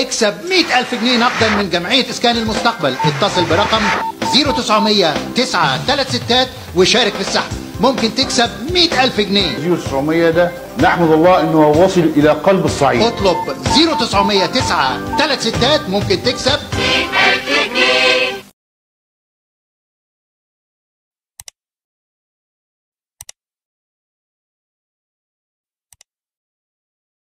اكسب 100000 جنيه نقدا من جمعية إسكان المستقبل اتصل برقم 0900 9 3 ستات وشارك في السحب ممكن تكسب 100000 جنيه 900 ده نحمد الله انه وصل الى قلب الصعيد اطلب 0900 9 3 ستات ممكن تكسب